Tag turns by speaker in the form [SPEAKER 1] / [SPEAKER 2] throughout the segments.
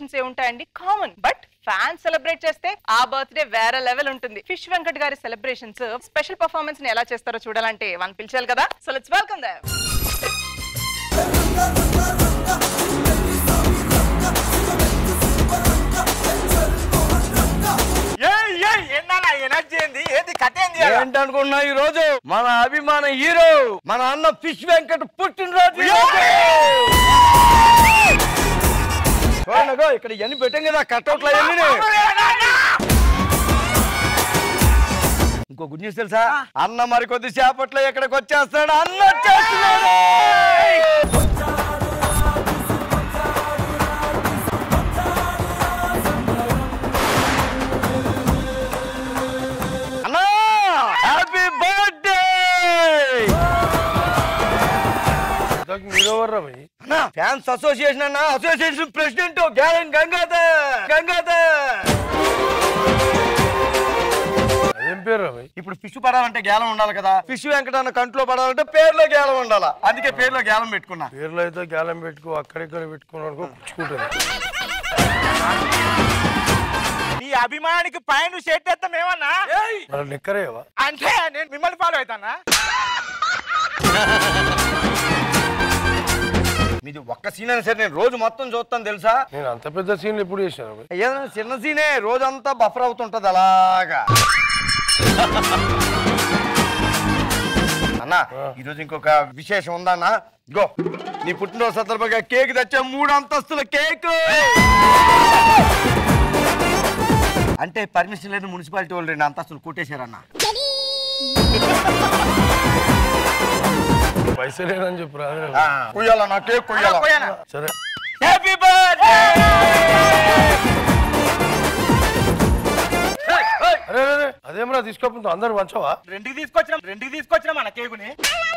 [SPEAKER 1] Celebrations ఏ ఉంటాయండి common but fans celebrate చేస్తే ఆ బర్త్డే వేరే లెవెల్ ఉంటుంది ఫిష్ వెంకట్ గారి సెలబ్రేషన్స్ స్పెషల్ పర్ఫార్మెన్స్ ని ఎలా చేస్తారో చూడాలంటే వన్ పిలిచాలి కదా so let's welcome the
[SPEAKER 2] energy ఏంది ఏంది కథ ఏంది
[SPEAKER 3] ఏంటనుకున్నా ఈ రోజు మన అభిమాన హీరో మన అన్న ఫిష్ వెంకట్ పుట్టినరోజు ఈ రోజు. చూడండి అగో, ఇక్కడ ఎన్ని పెట్టాం కదా కట్అవుట్లు అవన్నీ ఇంకో గుడ్ న్యూస్ తెలుసా అన్న మరి కొద్ది సేపట్లో ఇక్కడికి వచ్చేస్తాడు అన్న వచ్చేస్తున్నాడు అన్నా హ్యాపీ బర్త్డే
[SPEAKER 4] మీరెవర్రా భయ్
[SPEAKER 3] అన్నా ఫ్యాన్స్ అసోసియేషన్ అన్న అసోసియేషన్ ప్రెసిడెంట్ గ్యారెన్ గంగాధర్ గంగాధర్
[SPEAKER 4] అదేం పేరు రా భయ్
[SPEAKER 3] ఇప్పుడు ఫిష్ పడాలంటే గేలం ఉండాలి కదా ఫిష్ వెంకటన్న కంట్లో పడాలంటే పేర్లో గేలం ఉండాలా అందుకే పేర్లో గేలం పెట్టుకున్నా
[SPEAKER 4] పేర్లు అయితే గాలం పెట్టుకో అక్కడిక్కడ పెట్టుకుని అనుకో పుచ్చుకుంటుంది
[SPEAKER 2] నీ అభిమానికి పైన షర్ట్ ఎత్తాం ఏమన్నా
[SPEAKER 4] మరి నిక్కరేవా
[SPEAKER 2] అంటే నేను మిమ్మల్ని ఫాలో అవుతానా
[SPEAKER 3] మీది ఒక్క సీన్ అయినా సరే నేను రోజు మొత్తం చూస్తాను తెలుసా
[SPEAKER 4] నేను అంత పెద్ద సీన్లు ఎప్పుడు చేశాను భయ్
[SPEAKER 3] ఏదైనా చిన్న సీనే రోజంతా బఫర్ అవుతుంటది అలాగా అన్నా ఈరోజు ఇంకొక విశేషం ఉందన్నా గో నీ పుట్టినరోజు సందర్భంగా కేక్ తెచ్చా మూడు అంతస్తుల కేక్ అంటే పర్మిషన్ లేదు మున్సిపాలిటీ వాళ్ళు రెండు అంతస్తులు కొట్టేశారన్న
[SPEAKER 4] పైసలు లేదని చెప్పు రాదు
[SPEAKER 3] కుయ్యాల నా కేక్ కుయ్యాల
[SPEAKER 2] పోయానా?
[SPEAKER 4] సరే
[SPEAKER 3] హ్యాపీ బర్త్డే
[SPEAKER 4] అరే అరే, అరే అదేమరా తీసుకోకుండా అందరు మంచవా
[SPEAKER 2] రెండుకి తీసుకొచ్చినాం రెండుకి తీసుకొచ్చినాం మన కేకుని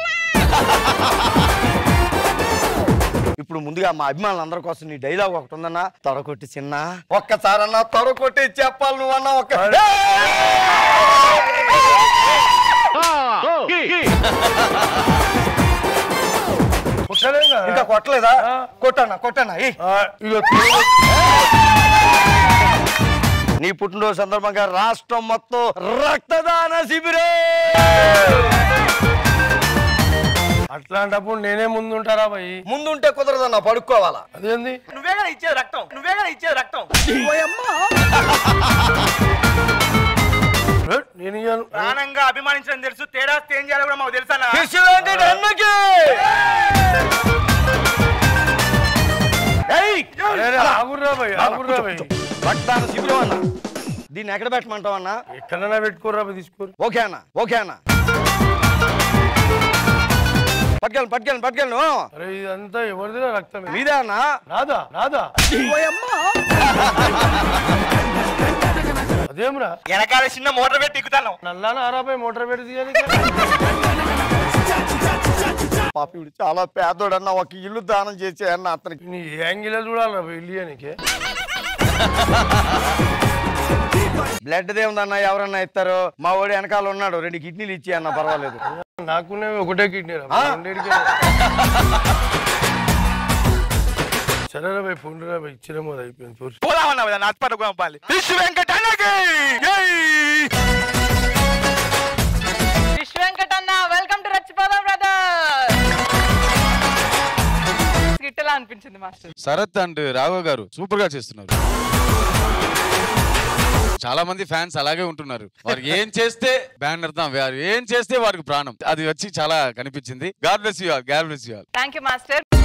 [SPEAKER 3] ఇప్పుడు ముందుగా మా అభిమానులందరి కోసం నీ డైలాగ్ ఒకటి ఉందన్నా తొడకొట్టి చిన్న ఒక్కసారన్నా తొడకొట్టి చెప్పాలి నువ్వన్నా ఒక్క
[SPEAKER 4] కొట్టలేం కదా?
[SPEAKER 3] ఇంకా కొట్టలేదా కొట్టన్నా కొట్టన్నా ఏయ్.
[SPEAKER 4] ఆ, ఇగో తిరుగు.
[SPEAKER 3] నీ పుట్టినరోజు సందర్భంగా రాష్ట్రం మొత్తం రక్తదాన శిబిరం
[SPEAKER 4] అట్లాంటప్పుడు నేనే ముందుంటారా భయ్
[SPEAKER 3] ముందుంటే కుదరదన్నా పడుకోవాలా
[SPEAKER 4] అదేంది
[SPEAKER 2] నువ్వే కదా ఇచ్చేది రక్తం నువ్వే కదా ఇచ్చేది రక్తం
[SPEAKER 4] ఏ, నేను ఇయ్యను.
[SPEAKER 2] ప్రాణంగా అభిమానించడం తెలుసు తేడా వస్తే ఏం చేయాలో కూడా మాకు తెలుసా
[SPEAKER 3] కృష్ణ వెంకట అన్నకి ఏయ్!
[SPEAKER 4] అరే, అరే, ఆగుర్రా భయ్ ఆగుర్రా భయ్
[SPEAKER 3] రక్తదాన శిబిరం అన్న దీన్ని ఎక్కడ పెట్టమంటావు అన్నా
[SPEAKER 4] ఎక్కడైనా పెట్టుకోర్రా భయ్ తీసుకోరు
[SPEAKER 3] ఓకే అన్న ఓకే అన్న పట్టుకెళ్ళను పట్టుకెళ్ళను పట్టుకెళ్ళను
[SPEAKER 4] అరే ఇదంతా ఎవరిదిరా రక్తం ఇది?
[SPEAKER 3] మీదే అన్న
[SPEAKER 4] నాదా నాదా అదేమ్రా
[SPEAKER 2] వెనకాల చిన్న మోటార్ పెట్టి ఎక్కుతాను
[SPEAKER 4] నల్లాన ఆరాపై మోటార్ పెట్టి తీయాలి
[SPEAKER 3] పాపిడు చాలా పేదోడు అన్న ఒక ఇల్లు దానం చేసే అన్న అతనికి
[SPEAKER 4] నీ యాంగిల్ చూడాలరా భయ్ ఇల్లు నీకే
[SPEAKER 3] బ్లడ్ దేవుందన్న ఎవరన్నా ఇస్తారు మా వాడు వెనకాల ఉన్నాడు రెండు కిడ్నీలు ఇచ్చి అన్న పర్వాలేదు
[SPEAKER 4] నాకునే ఒకటే కిడ్నీ రా
[SPEAKER 3] ఆ?
[SPEAKER 4] రెండింటికే సరేరా భయ్ ఫోన్ రా భయ్ ఇచ్చిరేమో అది అయిపోయింది చూసి
[SPEAKER 2] పోదామన్నా కదా హాస్పిటల్ పంపాలి ఫిష్ వెంకటన్నకి
[SPEAKER 1] ఫిష్ వెంకట్ అన్న వెల్కమ్ టు రచ్చిపోదాం బ్రదర్ గిట్టలా అనిపించింది మాస్టర్
[SPEAKER 5] శరత్ అండ్ రాఘవ్ గారు సూపర్ గా చేస్తున్నారు చాలా మంది ఫ్యాన్స్ అలాగే ఉంటున్నారు వారు ఏం చేస్తే బ్యాండ్ అర్థం వారు ఏం చేస్తే వారికి ప్రాణం అది వచ్చి చాలా కనిపించింది God bless you all God bless you all
[SPEAKER 1] thank you master